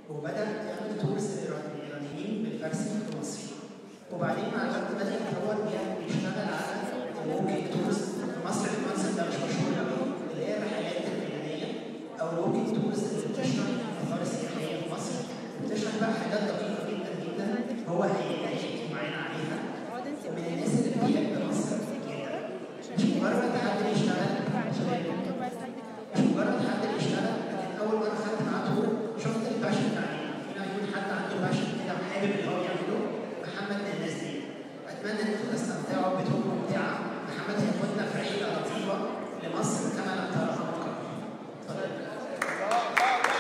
وبدا يعمل تورز ايرانيين بالفارسي في مصر وبعدين مع الوقت بدا يتطور بيعمل بيشتغل على الووكينج تورز في مصر الكونسيبت ده مش مشهور قوي اللي هي الرحلات الميدانيه او الووكينج تورز اللي بتشرح الاثار السياحيه في مصر بتشرح بقى حاجات دقيقه جدا جدا هو هيحكي معانا عليها ومن الناس اللي بتحب مصر جدا مش مجرد حد بيشتغل مش مجرد حد بيشتغل لكن اول مره خدت معاه تور شفت الباشن بتاع فينا يكون حد عنده باشن كده وحابب اللي هو بيعمله محمد من الناس دي اتمنى ان انتوا تستمتعوا بتور ممتعه محمد هياخدنا في رحله لطيفه لمصر كما لم ترها من قبل اتفضل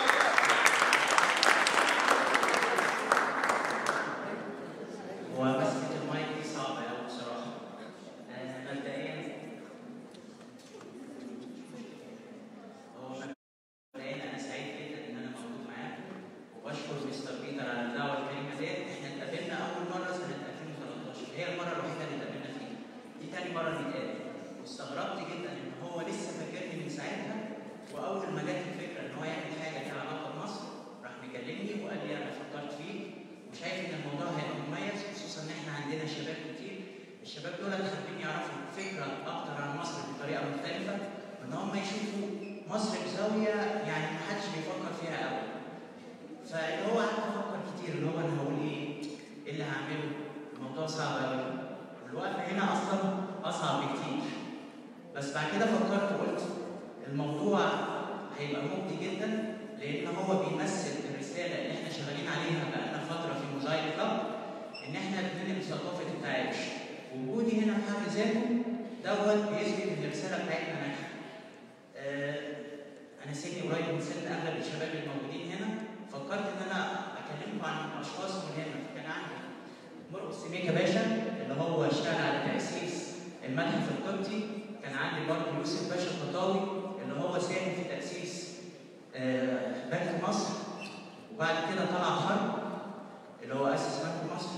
هو مسكة المايك دي صعبة أوي بصراحة. آه، مبدئيا هو مبدئيا أنا سعيد جدا إن أنا موجود معاكم وبشكر مستر بيتر على الدعوة الكريمة ديت، إحنا اتقابلنا أول مرة سنة 2013 هي المرة الوحيدة اللي اتقابلنا فيها. دي تاني مرة نتقابل. واستغربت جدا إن هو لسه فاكرني من ساعتها وأول ما جات الفكرة إن هو يعمل حاجة ليها علاقة بمصر راح مكلمني وقال لي أنا فكرت فيه وشايف ان الموضوع هيبقى مميز خصوصا ان احنا عندنا شباب كتير الشباب دول حابين يعرفوا فكره اكتر عن مصر بطريقه مختلفه وان هم يشوفوا مصر بزاويه يعني ما حدش بيفكر فيها قوي فاللي هو قعدت افكر كتير اللي هو انا هقول ايه ايه اللي هعمله الموضوع صعب قوي والوقفه هنا اصلا اصعب بكتير بس بعد كده فكرت وقلت الموضوع هيبقى مجدي جدا لان هو بيمثل الرساله اللي احنا شغالين عليها بقالنا فتره في موزايك كلاب ان احنا بننقل ثقافه التعايش وجودي هنا في حد ذاته دوت بيثبت ان الرساله بتاعتنا ناجحه. آه انا سني قريب من سن اغلب الشباب الموجودين هنا فكرت ان انا اكلمكم عن اشخاص مهمه فكان عندي مرقس سميكه باشا اللي هو اشتغل على تاسيس المتحف القبطي كان عندي برضه يوسف باشا القطاوي اللي هو ساهم في تاسيس آه، بنك مصر وبعد كده طلع حرب اللي هو اسس بنك مصر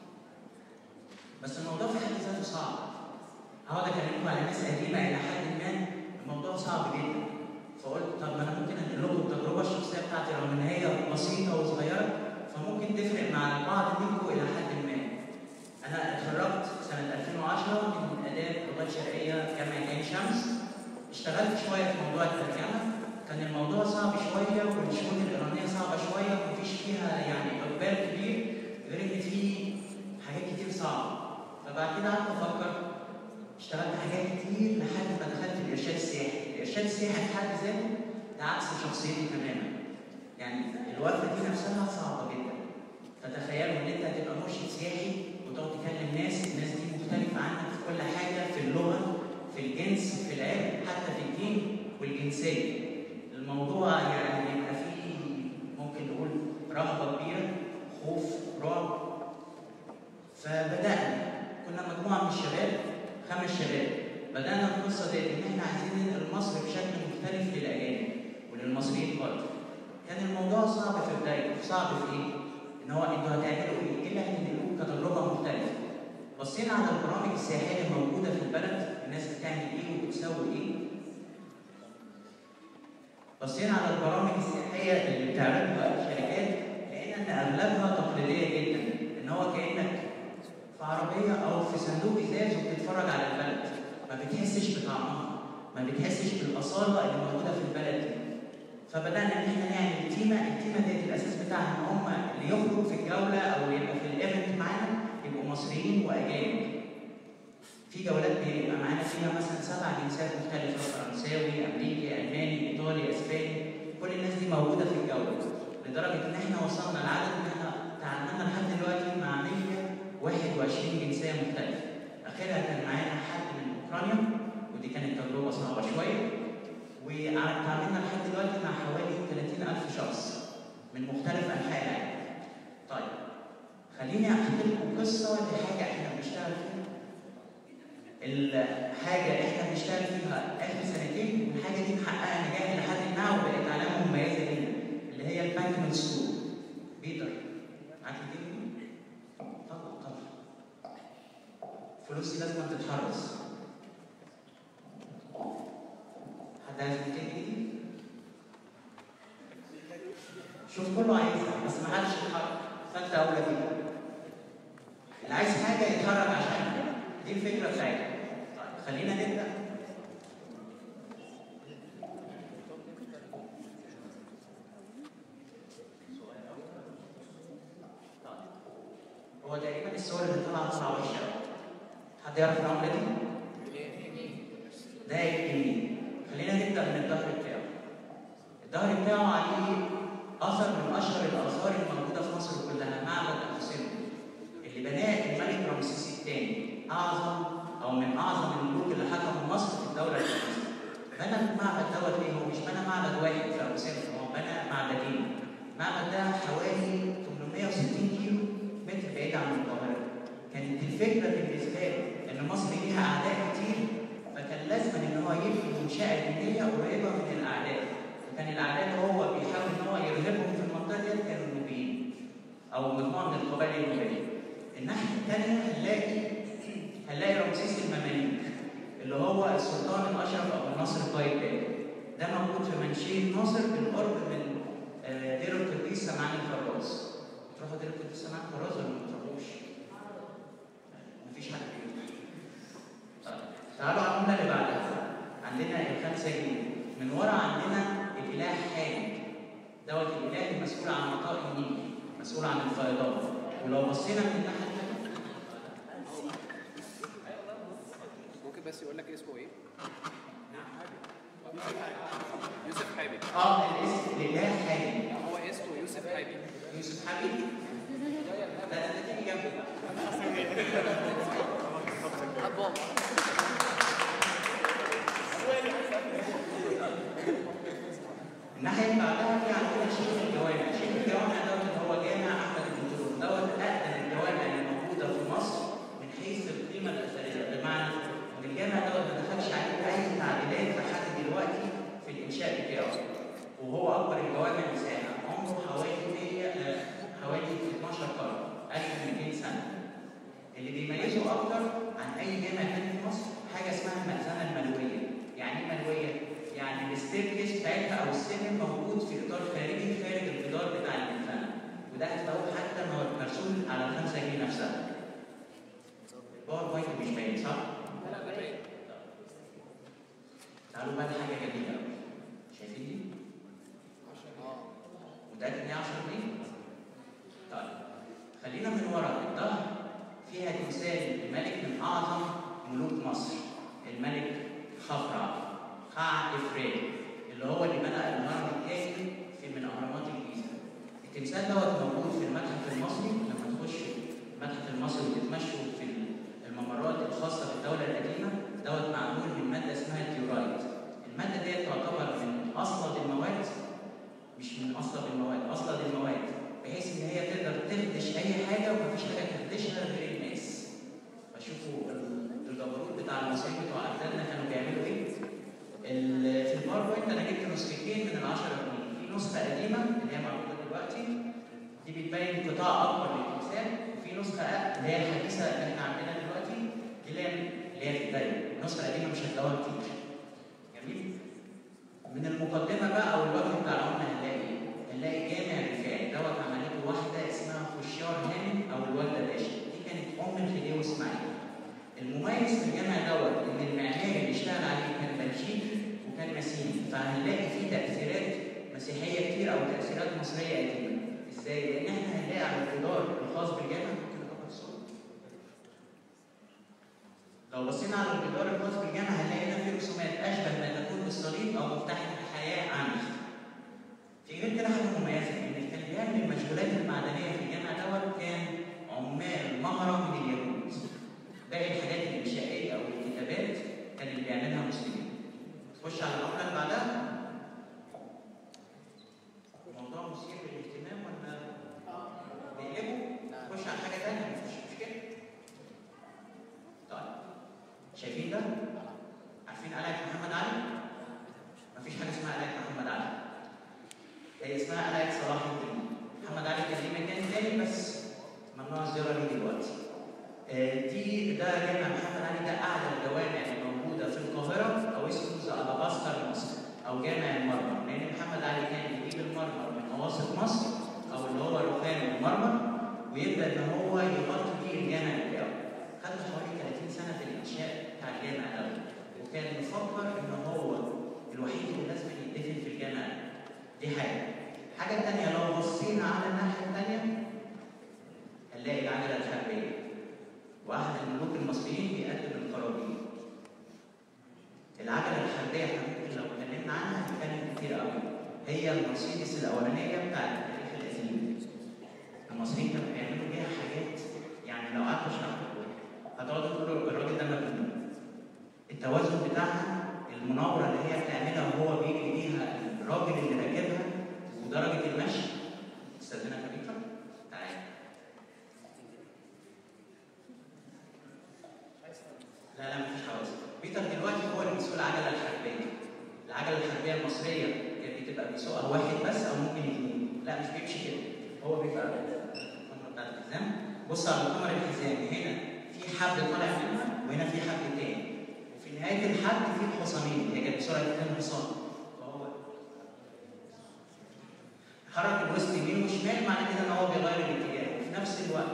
بس الموضوع في حد ذاته صعب هقعد اكلمكم على ناس قديمه الى حد ما الموضوع صعب جدا فقلت طب ما انا ممكن انقل لكم التجربه الشخصيه بتاعتي رغم ان هي بسيطه وصغيره فممكن تفرق مع البعض منكم الى حد ما انا اتخرجت سنه 2010 من اداب لغات شرقيه جامعه عين شمس اشتغلت شويه في موضوع الترجمه كان الموضوع صعب شويه والشؤون الايرانيه صعبه شويه ومفيش فيها يعني اقبال كبير غير ان في حاجات كتير صعبه فبعد كده قعدت افكر اشتغلت حاجات كتير لحد ما دخلت الارشاد السياحي، الارشاد السياحي في حد ذاته ده عكس شخصيتي تماما. يعني الوقفه دي نفسها صعبه جدا. فتخيلوا ان انت هتبقى مرشد سياحي وتقعد تكلم ناس، الناس دي مختلفه عنك في كل حاجه في اللغه، في الجنس، في العلم، حتى في الدين والجنسيه. الموضوع يعني بيبقى فيه ممكن نقول رهبه كبيره، خوف، رعب. فبدانا كنا مجموعه من الشباب خمس شباب بدانا القصه ديت ان احنا عايزين ننقل مصر بشكل مختلف للاجانب وللمصريين برضه كان الموضوع صعب في بدايته صعب في ايه؟ ان هو انتوا هتعملوا ايه؟ ايه اللي هتنقلوه كتجربه مختلفه بصينا على البرامج السياحيه اللي موجوده في البلد الناس بتعمل ايه وبتسوي ايه بصينا على البرامج السياحيه اللي بتعرضها الشركات لقينا ان اغلبها تقليديه جدا ان هو كانك في عربيه او في صندوق ازاز وبتتفرج على البلد ما بتحسش بطعمها ما بتحسش بالاصاله اللي موجوده في البلد دي فبدانا ان احنا نعمل تيمه التيمه دي الاساس بتاعها ان هم اللي يخرجوا في الجوله او اللي يبقوا في الايفنت معانا يبقوا مصريين واجانب في جولات بيبقى معانا فيها مثلا سبع جنسيات مختلفه فرنساوي امريكي الماني ايطالي اسباني كل الناس دي موجوده في الجوله لدرجه ان احنا وصلنا لعدد ان احنا تعاملنا لحد دلوقتي مع 121 جنسيه مختلفه اخرها كان معانا حد من اوكرانيا ودي كانت تجربه صعبه شويه وتعاملنا لحد دلوقتي مع حوالي 30000 شخص من مختلف انحاء العالم طيب خليني احكي لكم قصه لحاجه احنا بنشتغل فيها الحاجة احنا بنشتغل فيها آخر سنتين والحاجة دي محققة نجاح لحد ما وبقت علامة مميزة جدا اللي هي البانكمنت ستور بيتر عارف دي طبعا طبعا فلوسي لازم تتحرص حد عايز 200 جنيه؟ شوف كله عايزها ومحدش يتحرك فانت اولى بيه اللي عايز حاجه يتحرك عشانها دي الفكره بتاعتنا طيب خلينا نبدا هو تقريبا الصور اللي طالعه طالعه وحشه قوي. حد يعرف العمله دي؟ ده الجنيه خلينا نبدا من الظهر بتاعه الظهر بتاعه عليه اثر من اشهر الاثار الموجوده في مصر كلها معبد افسنه اللي بناه الملك رمسيس الثاني اعظم او من اعظم الملوك اللي حكموا مصر في الدوله الحديثه بنى المعبد دوت ايه هو مش بنى معبد واحد في افسنه هو بنى معبدين المعبد ده حوالي 860 كيلو متر بعيد عن القاهره كانت الفكره بالنسبه له ان مصر ليها اعداء كتير فكان لازم ان هو يبني منشاه دينيه قريبه من الاعداء وكان الاعداء اللي هو بيحاول ان هو يرهبهم في المنطقه ديت كانوا النوبيين او مجموعه من القبائل النوبيه الناحيه الثانيه هنلاقي هنلاقي رمسيس المماليك اللي هو السلطان الاشرف ابو نصر قايتباي ده موجود في منشيه ناصر بالقرب من آه، دير القديس سمعان الفراس تروحوا دير القديس سمعان الفراس ولا ما تروحوش؟ مفيش حد بيروح طيب تعالوا على الجمله اللي بعدها عندنا الخمسه جنيه من ورا عندنا الاله حامد دوت الاله المسؤول عن عطاء النيل مسؤول عن الفيضان ولو بصينا من الناحيه الثانيه ممكن بس يقول لك اسمه ايه؟ يوسف حابب اه الاسم الاله حامد هو اسمه يوسف حابب يوسف حبيب لا ده انت تيجي جنبي الناحية اللي بعدها في عندنا شيخ الجوامع، شيخ الجوامع دوت اللي هو جامع أحمد الدكتور، دوت أقدم الجوامع اللي موجودة في مصر من حيث القيمة الأثرية، بمعنى إن الجامع دوت ما دخلش عليه أي تعديلات لحد دلوقتي في الإنشاء بتاعه، وهو أكبر الجوامع مساحة، عمره حوالي 100 آه، حوالي 12 قرن، 1200 سنة. اللي بيميزه أكتر عن أي جامع تاني في مصر حاجة اسمها المأذنة الملوية، يعني إيه ملوية؟ يعني الستيركيس بتاعتها او السلم موجود في اطار خارجي خارج الجدار بتاع المدفنه وده هتلاقوه حتى مر- مرسوم على الخمسه جنيه نفسها. الباور بوينت مش باين صح؟ لا ده باين تعالوا بقى لحاجه جميله قوي. شايفين دي؟ اه متاكد ان هي 10 جنيه؟ طيب خلينا من ورا الظهر فيها تمثال لملك من اعظم ملوك مصر الملك خفرع خع افريل اللي هو اللي بنى الهرم الثاني في من اهرامات الجيزه. التمثال دوت موجود في المتحف المصري لما تخشوا المتحف المصري وتتمشوا في الممرات الخاصه بالدوله القديمه دوت معمول من ماده اسمها الديورايت. الماده ديت تعتبر من اصلب المواد مش من اصلب المواد، اصلب المواد بحيث ان هي تقدر تخدش اي حاجه ومفيش حاجه تخدشها غير الناس. فشوفوا الجبروت بتاع المصريين بتوع اجدادنا كانوا بيعملوا ايه؟ ال- في الباوربوينت انا جبت نسختين من العشرة جنيه، في نسخه قديمه اللي هي موجوده دلوقتي دي بتبين قطاع اكبر للتمثال وفي نسخه أقل اللي هي الحديثه اللي احنا عندنا دلوقتي دي اللي هي اللي هي في الدايره، النسخه القديمه مش هتلاقوها كتير. جميل؟ من المقدمه بقى او الوجه بتاع العمله هنلاقي ايه؟ هنلاقي جامع رفاعي دوت عملته واحده اسمها خشيار هانم او الوالده باشا دي كانت ام الخديوي اسماعيل المميز في الجامع دوت ان المعماري اللي اشتغل عليه كان بلجيكي وكان مسيحي فهنلاقي فيه تاثيرات مسيحيه كتير او تاثيرات مصريه قديمه ازاي؟ لان احنا هنلاقي على الجدار الخاص بالجامع ممكن اكبر الصوره لو بصينا على الجدار الخاص بالجامع هنلاقي هنا في رسومات اشبه ما تكون بالصليب او مفتاح الحياه عنه. في غير كده حاجه مميزه ان اللي كان بيعمل المشغولات المعدنيه في الجامع دوت كان عمال مهره من اليهود. باقي الحاجات الانشائيه او الكتابات كان اللي بيعملها مسلمين. تخش على العمله اللي بعدها موضوع مثير للاهتمام ولا نقلبه؟ نخش على حاجه ثانيه مفيش مشكله. طيب شايفين ده؟ عارفين قلعة محمد علي؟ مفيش حاجة اسمها قلعة محمد علي. هي اسمها قلعة صلاح الدين. محمد علي كان ليه مكان تاني بس ممنوع الزيارة ليه دلوقتي. آه، دي ده جامع محمد علي ده أعلى الجوامع اللي موجودة في القاهرة أو اسمه ذا ألاباستر مصر أو جامع المرمر لأن محمد علي كان يجيب المرمر من أواسط مصر أو اللي هو رفاع وكان مفكر ان هو الوحيد اللي لازم يدفن في الجامع دي حاجه الحاجه الثانيه لو بصينا على الناحيه الثانيه هنلاقي العجله الحربيه واحد الملوك المصريين بيقدم القرابين العجله الحربيه احنا ممكن لو اتكلمنا عنها هنتكلم كتير قوي هي المرسيدس الاولانيه بتاعت التاريخ القديم المصريين كانوا بيعملوا بيها حاجات يعني لو قعدت اشرح لكم هتقعدوا تقولوا الراجل ده مجنون التوازن بتاعها المناوره اللي هي بتعملها وهو بيجري بيها الراجل اللي راكبها ودرجه المشي استاذنك يا بيتر تعالى لا لا مفيش حوادث بيتر دلوقتي هو اللي بيسوق العجله الحربيه العجله الحربيه المصريه كانت بتبقى بيسوقها واحد بس او ممكن اثنين لا مش بيمشي كده هو بيبقى الكاميرا بتاعت الحزام بص على الكاميرا الحزام هنا في حبل طالع منها وهنا في حبل تاني وفي نهايه الحبل في حصانين هي كانت بسرعه 2 حصان فهو حرك الوسط يمين وشمال معنى كده ان هو بيغير الاتجاه وفي نفس الوقت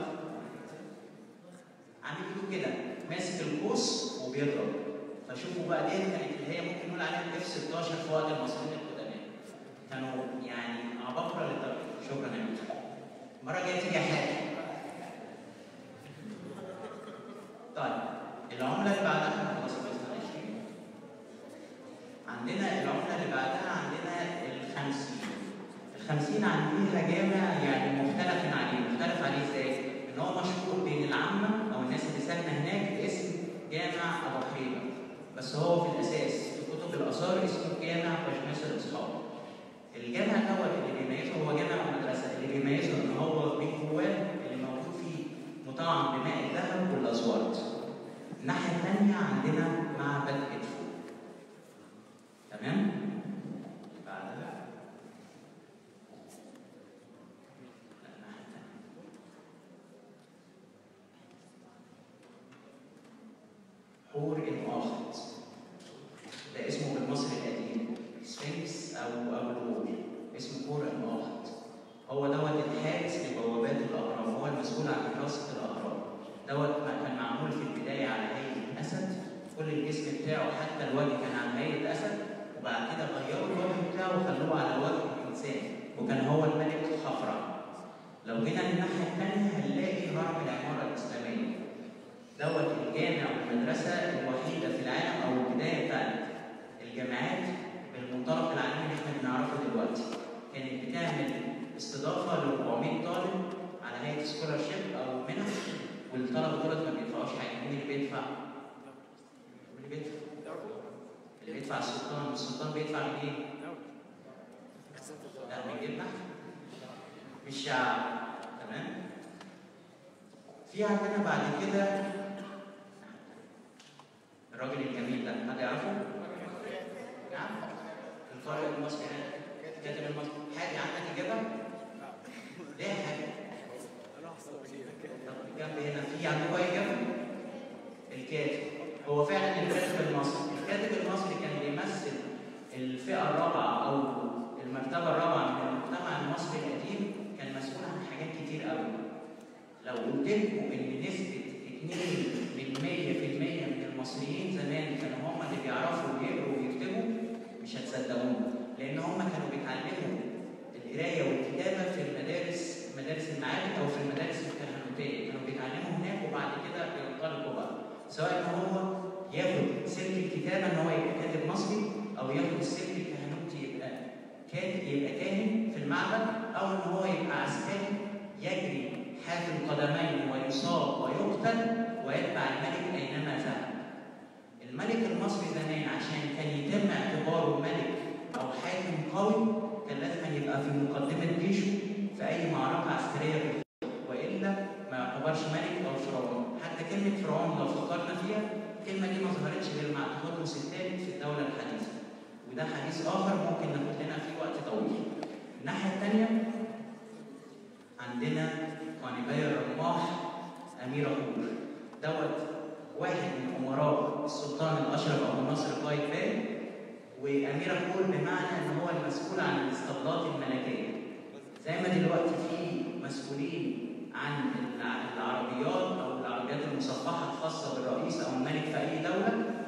عامل ايده كده ماسك القوس وبيضرب فشوفوا بقى دي كانت اللي هي ممكن نقول عليها الاف 16 في وقت المصريين القدماء كانوا يعني عباقره للدرجه شكرا يا ميت المره الجايه تيجي حاجه طيب العمله اللي بعدها خلاص خلصنا 20 عندنا العمله اللي بعدها عندنا ال 50 ال 50 عندنا جامع يعني مختلف عليه مختلف عليه ازاي؟ ان هو مشهور بين العامه او الناس اللي ساكنه هناك باسم جامع ابو حيبه بس هو في الاساس في كتب الاثار اسمه جامع بشمس الاصحاب الجامع دوت اللي بيميزه هو جامع المدرسه اللي بيميزه ان هو من جواه اللي موجود فيه مطعم بماء الذهب والازواج الناحيه الثانيه عندنا معبد ادفو تمام بعدها الناحية التانية. حور المؤاخذ ده اسمه بالمصري القديم سفنكس او او الغول اسمه حور المؤاخذ هو دوت الحارس لبوابات الاهرام هو المسؤول عن حراسه الاهرام دوت ما كان معمول في البدايه على هيئه اسد كل الجسم بتاعه حتى الوجه كان على هيئه اسد وبعد كده غيروا الوجه بتاعه وخلوه على وجه انسان وكان هو الملك خفرع لو جينا للناحيه الثانيه هنلاقي هرم العماره الاسلاميه دوت الجامع والمدرسه الوحيده في العالم او البدايه بتاعت الجامعات بالمنطلق العالمي اللي احنا بنعرفه دلوقتي كانت بتعمل استضافه ل 400 طالب على هيئه سكولارشيب او منح والطلبه دولت ما بيدفعوش حاجه مين اللي بيدفع؟ مين اللي بيدفع؟ اللي بيدفع السلطان السلطان بيدفع من ايه؟ لا من جيبنا من الشعب تمام؟ في عندنا بعد كده الراجل الجميل ده حد يعرفه؟ نعم؟ القارئ المصري الكاتب المصري حاجة عندك إجابة؟ ليه حاجة؟ طب جنب هنا في عندكم أي إجابة؟ الكاتب هو فعلا الكاتب المصري الكاتب المصري كان بيمثل الفئة الرابعة أو المرتبة الرابعة من المجتمع المصري القديم كان مسؤول عن حاجات كتير قوي لو قلت لكم ان نسبه 2 من 100% من المصريين زمان كانوا هم اللي بيعرفوا يقروا ويكتبوا مش هتصدقوني لان هم كانوا بيتعلموا القرايه والكتابه في المدارس مدارس المعارف او في المدارس الكهنوتيه كانوا بيتعلموا هناك وبعد كده بينطلقوا بقى سواء ان هو ياخد سلك الكتابه ان هو يبقى كاتب مصري او ياخد السلك الكهنوتي يبقى كاتب يبقى كاهن في المعبد او ان هو يبقى عسكري يجري حافي القدمين ويصاب ويقتل ويتبع الملك اينما ذهب. الملك المصري زمان عشان كان يتم اعتباره ملك او حاكم قوي كان لازم يبقى في مقدمه جيشه في اي معركه عسكريه بالخير والا ما يعتبرش ملك او فرعون. حتى كلمه فرعون لو فكرنا فيها الكلمه دي ما ظهرتش غير مع تحرس الثالث في الدوله الحديثه. وده حديث اخر ممكن ناخد لنا فيه وقت طويل. الناحيه الثانيه عندنا قانبي الرماح أمير حور دوت واحد من أمراء السلطان الأشرف أبو النصر قايتباي وأمير حور بمعنى إن هو المسؤول عن الاسطبلات الملكية زي ما دلوقتي في مسؤولين عن الع- العربيات أو العربيات المصفحة الخاصة بالرئيس أو الملك في أي دولة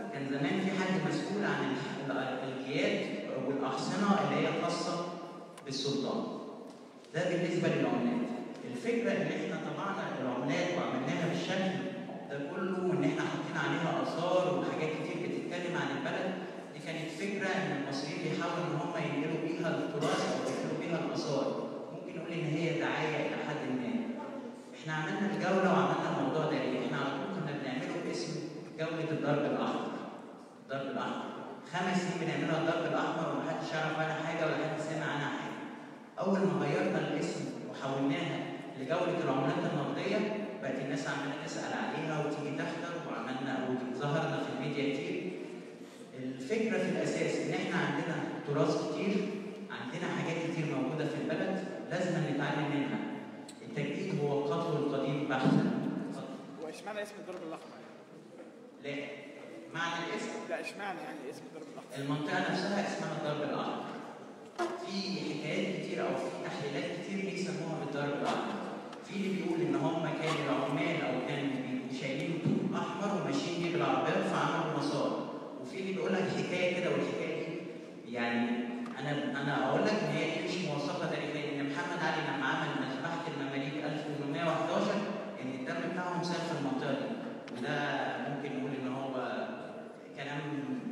كان زمان في حد مسؤول عن الح- الجياد والاحصنه اللي هي خاصه بالسلطان. ده بالنسبه للعملات. الفكره ان احنا طبعنا العملات وعملناها بالشكل ده كله وان احنا حاطين عليها اثار وحاجات كتير بتتكلم عن البلد دي كانت فكره ان المصريين بيحاولوا ان هم ينقلوا بيها التراث او ينقلوا بيها الاثار. ممكن نقول ان هي دعايه الى حد ما. احنا عملنا الجوله وعملنا الموضوع ده ليه؟ احنا على طول كنا بنعمله باسم جوله الضرب الاحمر. الضرب الاحمر. خمس سنين بنعملها الضرب الاحمر ومحدش يعرف عنها حاجه ولا حد سمع عنها حاجه. اول ما غيرنا الاسم وحولناها لجوله العملات النقديه بقت الناس عماله تسال عليها وتيجي تحضر وعملنا وظهرنا في الميديا كتير. الفكره في الاساس ان احنا عندنا تراث كتير عندنا حاجات كتير موجوده في البلد لازم نتعلم منها. التجديد هو القتل القديم بحثا. اتفضل. واشمعنى اسم الضرب الاحمر؟ لا معنى الاسم لا اشمعنى يعني اسم الضرب الاحمر؟ المنطقة نفسها اسمها الضرب الأحمر. في حكايات كتير أو في تحليلات كتير ليه سموها بالضرب الأحمر. في اللي بيقول إن هم كانوا العمال أو كانوا بي- شايلين طوب أحمر وماشيين بيه بالعربيات فعملوا مسار. وفي اللي بيقول لك حكاية كده والحكاية دي يعني أنا أنا أقول لك إن هي دي مش موثقة تاريخيا إن محمد علي لما عمل مذبحة المماليك 1811 إن الدم بتاعهم سال في المنطقة دي. وده ممكن نقول إن هو كلام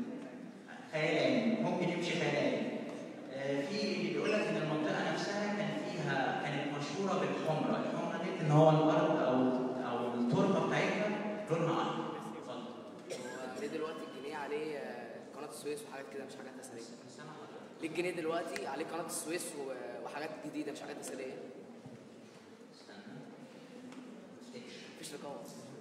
خيالي ممكن يمشي خيالي آه، في اللي بيقول لك ان المنطقه نفسها كان فيها كانت مشهوره بالحمره، الحمره دي ان هو الارض او او التربه بتاعتها لونها احمر. اتفضل. هو ليه دلوقتي الجنيه عليه آه، قناه السويس وحاجات كده مش حاجات اثريه سامع حضرتك؟ ليه الجنيه دلوقتي عليه قناه السويس و- وحاجات جديده مش حاجات اثريه استنى. افتكر. مفيش رقابه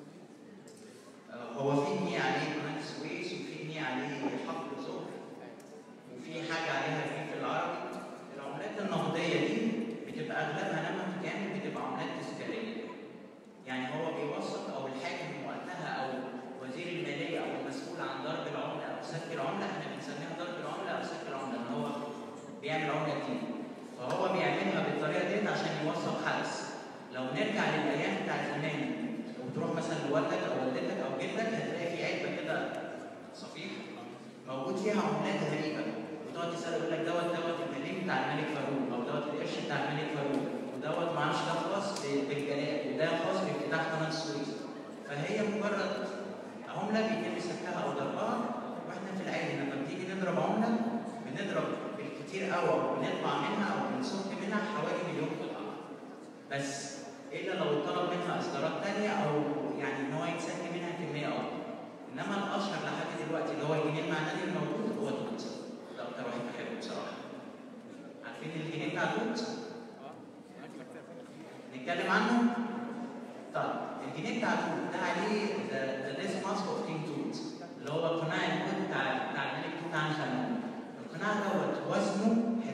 آه، هو في جنيه عليه قناه السويس وفي جنيه عليه حقل زهر وفي حاجه عليها في العربي العملات النقديه دي بتبقى اغلبها لما بتتعمل بتبقى عملات تذكاريه يعني هو بيوثق او الحاكم وقتها او وزير الماليه او المسؤول عن ضرب العمله او سك العمله احنا بنسميها ضرب العمله او سك العمله ان هو بيعمل عمله جديده فهو بيعملها بالطريقه ديت عشان يوثق حدث لو نرجع للايام بتاعت زمان وتروح مثلا لوالدك او والدتك او جدك هتلاقي في علبه كده صفيح موجود فيها عملات غريبه وتقعد تسال يقول لك دوت دوت المليم بتاع الملك فاروق او دوت القرش بتاع الملك فاروق ودوت ما اعرفش ده خاص ب- بالجلاء وده خاص بافتتاح قناه السويس فهي مجرد عمله بيتم سكها او ضربها واحنا في العادي لما بتيجي نضرب عمله بنضرب بالكتير قوي او بنطبع منها او بنسك منها حوالي مليون قطعه بس الا لو طلب منها اصدارات تانية او يعني ان هو يتسك منها كميه اكبر انما الاشهر لحد دلوقتي اللي هو الجنيه المعنوي الموجود هو توت ده اكتر واحد بحبه بصراحه عارفين الجنيه بتاع توت اه انا في مكتب نتكلم عنه طيب الجنيه بتاع توت ده عليه ذا ديس ماسك اوف كينج توت اللي هو قناع الموت بتاع بتاع الملك توت عنخ امون القناع دوت وزنه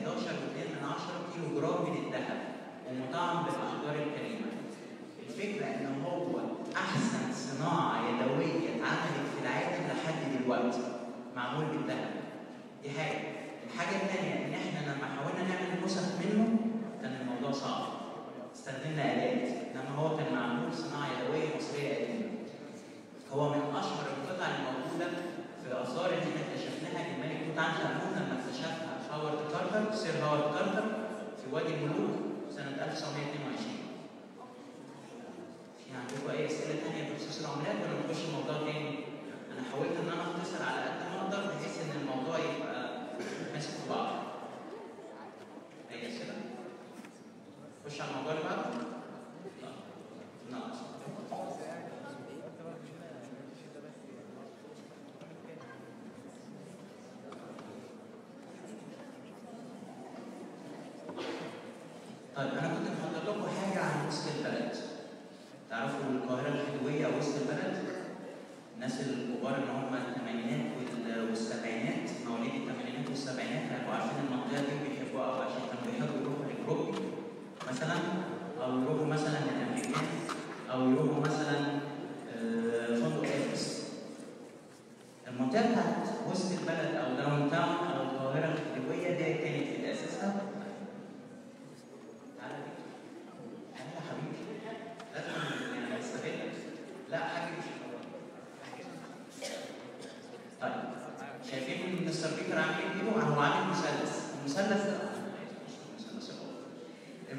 11.2 كيلو جرام من الذهب ومطعم بالاحجار الكريمه الفكره ان هو احسن صناعه يدويه اتعملت في العالم لحد دلوقتي معمول بالذهب دي حاجه الحاجه الثانيه ان احنا لما حاولنا نعمل نسخ منه كان الموضوع صعب استخدمنا الات انما هو كان معمول صناعه يدويه مصريه قديمه هو من اشهر القطع الموجوده في الاثار اللي احنا اكتشفناها للملك توت عنخ امون لما اكتشفها هاورد كارتر سير هاورد كارتر في وادي الملوك سنه 1922 في عندكم اي اسئله ثانيه بخصوص العملات ولا نخش موضوع تاني؟ انا حاولت ان انا اختصر على قد ما اقدر بحيث ان الموضوع يبقى ماسك في بعض. اي اسئله؟ خش على الموضوع اللي بعده؟ لا. ناقص. طيب انا كنت محضر لكم حاجه عن وسط البلد. تعرفوا القاهره الخديويه او وسط البلد؟ الناس الكبار اللي هم الثمانينات وال- والسبعينات مواليد الثمانينات والسبعينات هيبقوا عارفين المنطقه دي وبيحبوها قوي عشان كانوا بيحبوا يروحوا للجروب مثلا او يروحوا مثلا للامريكان او يروحوا مثلا آه، فندق ايربس المنطقه بتاعت وسط البلد او داون تاون او القاهره الخديويه دي كانت في اساسها تعالى دي. تعالى يا حبيبي لازم يعني نستغل لا حاجه مش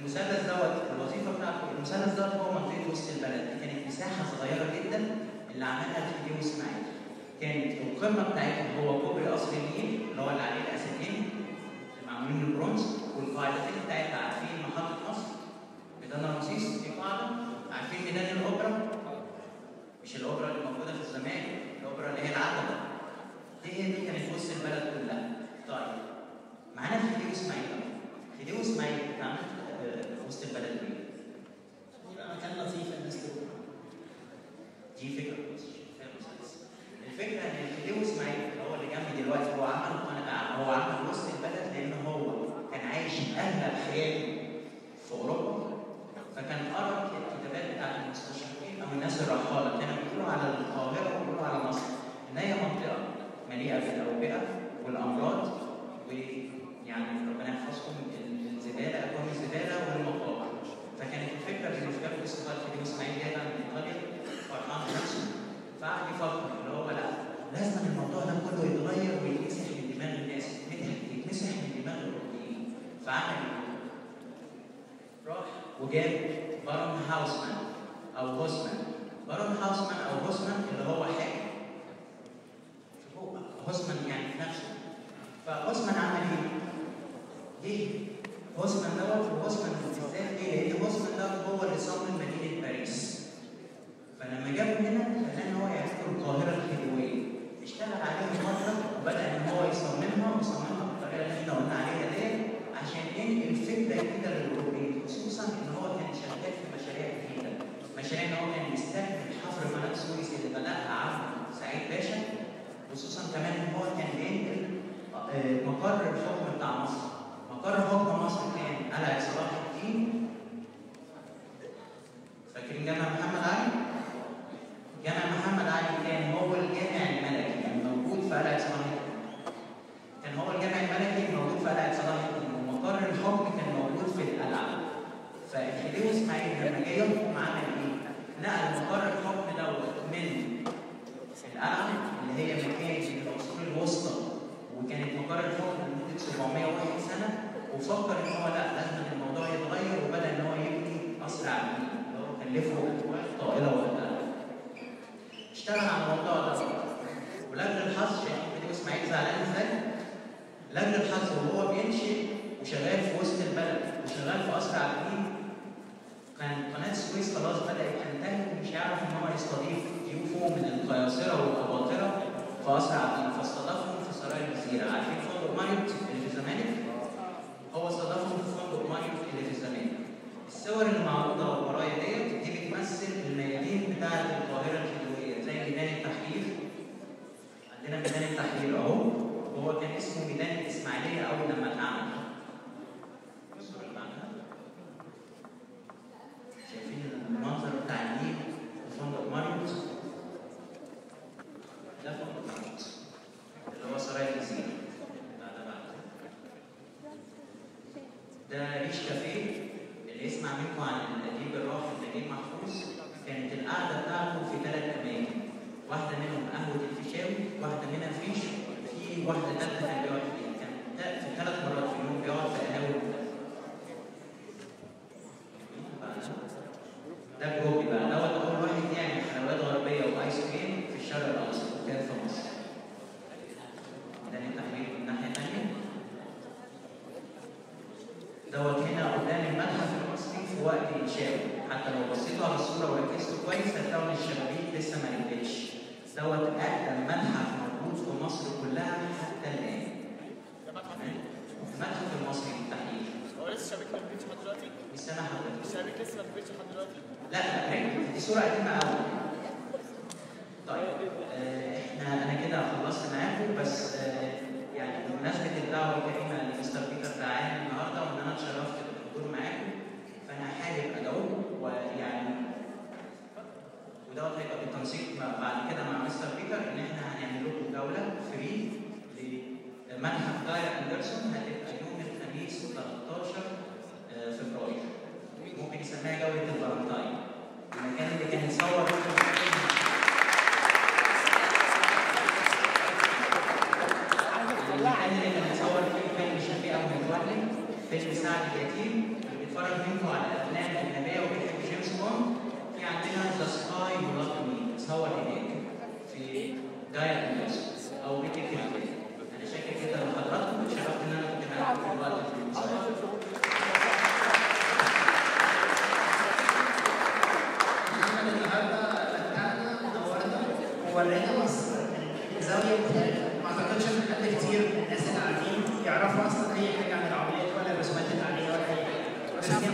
المثلث دوت الوظيفه بتاعته المثلث دوت هو منطقه وسط البلد دي كانت مساحه صغيره جدا اللي عملها الفيديو اسماعيل كانت القمه بتاعتها هو كوبري قصر النيل اللي هو اللي عليه الاسدين اللي معمولين من البرونز والقاعدتين بتاعتها عارفين محطه مصر ميدان رمسيس في قاعده عارفين ميدان الاوبرا مش الاوبرا اللي موجوده في الزمالك الاوبرا اللي هي العتبه دي هي دي كانت وسط البلد كلها طيب معانا خديوي اسماعيل بقى. خديوي اسماعيل اتعمل آه، وسط البلد ليه؟ يبقى مكان لطيف الناس تروح دي فكره بس فاهم بس. الفكره ان خديوي اسماعيل اللي هو اللي جنبي دلوقتي هو عمل قناة- هو عمل وسط البلد لان هو كان عايش اغلب حياته في اوروبا فكان قرا الكتابات بتاعت المستشرقين او الناس الرحاله كانوا بيقولوا على القاهره وبيقولوا على مصر ان هي منطقه مليئه بالاوبئه والامراض ويعني ربنا يحفظكم الزباله اكوان الزباله والمقابر فكانت الفكره بالنسبه له لسه طالع خديوي اسماعيل جاي من ايطاليا فرحان بنفسه فقعد يفكر اللي هو لا لازم الموضوع ده كله يتغير ويتمسح من دماغ الناس يتمسح- يتمسح من دماغ الاوروبيين فعمل ايه؟ راح وجاب بارون هاوسمان او هوسمان بارون هاوسمان او هوسمان اللي هو حاكم هو هوسمان يعني في نفسه فهوسمان عمل ايه؟ جه هوسمان دوت وهوسمان بالذات ليه؟ لان هوسمان دوت هو اللي صمم مدينه باريس فلما جابه هنا خلاه ان هو يعتبر القاهره الخديويه اشتغل عليها فتره وبدا ان هو يصممها ويصممها بالطريقه اللي احنا قلنا عليها ديت عشان ينقل فكره جديده للاوروبيين خصوصا ان هو كان شغال في مشاريع جديده مشاريع ان هو كان بيستكمل حفر قناه السويس اللي بداها عمرو سعيد باشا خصوصا كمان ان هو كان بينقل آه، مقر الحكم بتاع مصر مقر حكم مصر كان قلعه صلاح الدين فاكرين جامع محمد علي؟ جامع محمد علي كان هو الجامع الملكي كان موجود في قلعه صلاح الدين كان هو الجامع الملكي موجود في قلعه صلاح الدين ومقر الحكم كان موجود في القلعه فخديوي اسماعيل لما جه يحكم عمل ايه؟ نقل مقر الحكم دوت من القلعه اللي هي مكان من العصور الوسطى وكانت مقر الحكم لمده 701 سنه وفكر ان هو لا لازم الموضوع يتغير وبدا ان هو يبني قصر عبدين اللي هو كلفه اموال طائله وقتها اشتغل على الموضوع ده ولجل الحظ شايفين خديوي اسماعيل زعلان ازاي؟ لجل الحظ وهو بينشئ وشغال في وسط البلد وشغال في قصر عابدين كان قناه السويس خلاص بدات تنتهي ومش هيعرف ان هو يستضيف ضيوفه من القياصره والاباطره في قصر عابدين فاستضافهم في سراي الجزيره عارفين فندق ماريوت اللي في الزمالك؟ هو استضافهم في فندق ماريوت اللي في الزمالك الصور اللي معروضه ورايا ديت دي بتمثل الميادين بتاعه القاهره الخديويه زي ميدان التحرير عندنا ميدان التحرير اهو وهو كان اسمه ميدان الاسماعيليه اول لما اتعمل الصورة اللي بعدها. شايفين المنظر بتاع النيل وفندق ماريوت ده فندق ماريوت اللي هو سراي الجزيره بعد بعد ده ريش كافيه اللي يسمع منكم عن الأديب الراحل نجيب محفوظ كانت القعدة بتاعته في ثلاث أماكن واحدة منهم قهوة الفيشاوي واحدة منها فيش في واحدة تالتة كان بيقعد فيها كان تا- في ثلاث مرات في اليوم بيقعد في قهاوي مختلفة. ده جروبي بقى دوت أول واحد يعمل حلويات غربية وآيس كريم في الشرق الأوسط وكان في مصر. ده التحرير من الناحية الثانية دوت هنا قدام المتحف المصري في وقت انشائه حتى لو بصيتوا على الصوره وركزتوا كويس هتلاقوا ان الشبابيك لسه ما نتقلش دوت اقدم متحف موجود في مصر كلها حتى الان تمام؟ المتحف المصري بالتحديد هو لسه الشبكه ما كبرتش لحد دلوقتي؟ مش سامع حضرتك الشبكه لسه ما كبرتش لحد دلوقتي؟ لا لا دي صوره قديمه قوي طيب آه، احنا انا كده خلصت معاكم بس آه، يعني بمناسبه الدعوه الكريمه لمستر بيتر تعالى النهارده وان انا اتشرفت بالحضور معاكم فانا حابب اجاوب ويعني ودوت هيبقى بالتنسيق مع- بعد كده مع مستر بيتر ان احنا هنعمل لكم جوله فري لمتحف داير اندرسون هتبقى يوم الخميس 13 آه، فبراير ممكن يسميها جوله الفالنتاين المكان اللي كان يصور المكان اللي كان يصور فيه فيلم شفيقة ومتولي فيلم سعد اليتيم اللي بيتفرج منكم على الافلام الاجنبيه وبيحب جيمس بوند في عندنا ذا سكاي يو لاف مي اتصور هناك في جايد نيوز او بيتي كده انا شاكر جدا لحضراتكم اتشرفت ان انا كنت معاكم في الوقت المساعد محمد النهارده متعنا ونورنا وورينا مصر من زاويه مختلفه ما اعتقدش ان حد كتير من الناس اللي قاعدين يعرفوا اصلا اي حاجه عن العمليات ولا الرسومات اللي عليها ولا اي حاجه بس هي